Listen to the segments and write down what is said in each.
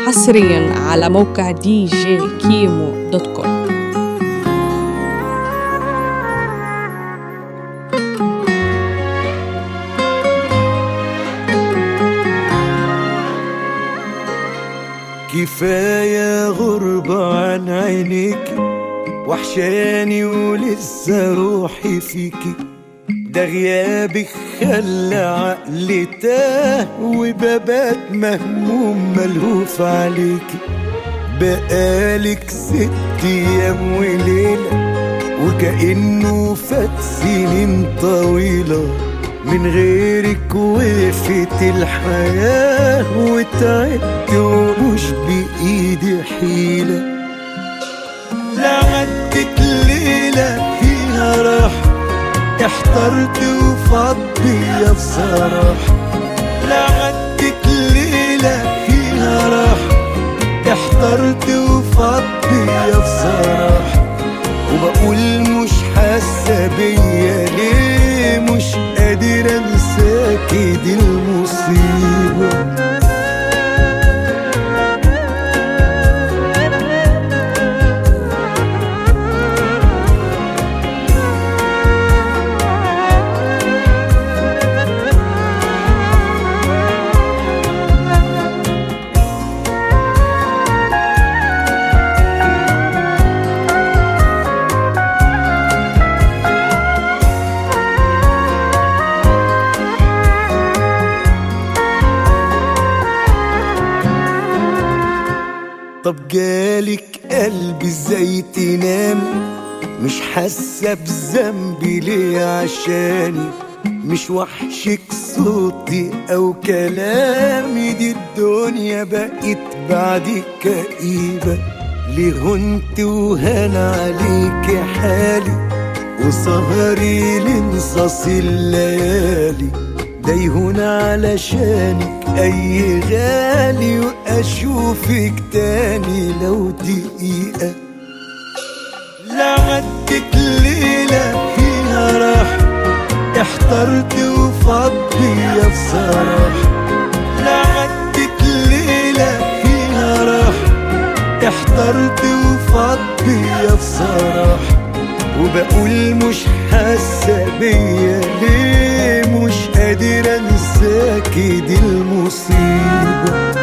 حصريا على موقع دي جي كيمو دوت كوم كفاية غربة عن عينيك وحشاني ولسه روحي فيكي ده غيابك خلى عقلي تاه وببات مهموم ملهوف عليكي بقالك ست ايام وليلة وكأنه فات سنين طويلة من غيرك وقفت الحياة وتعبت ومش بإيدي حيلة لا عدت ليلة فيها راحة احترت وفاض بيا بصراحة لا عدت ليلة فيها راحة احترت وفاض بيا بصراحة وبقول مش حاسة بيا ليه مش قادر انساكي دي المصيبة طب جالك قلبي ازاي تنام مش حاسه بذنبي ليه عشاني مش وحشك صوتي او كلامي دي الدنيا بقت بعدك كئيبه ليه هنت وهان عليك حالي وسهري لنصاص الليالي ده يهون علشانك اي غالي واشوفك تاني لو دقيقة لا عدت ليلة فيها راحة احترت وفاض بيا بصراحة لا عدت ليلة فيها راحة احترت وفاض بيا بصراحة وبقول مش حاسة بيا ليه مش قادر انساكي دي المصيبة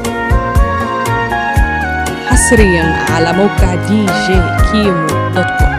حصريا على موقع دي جي كيمو دوت كوم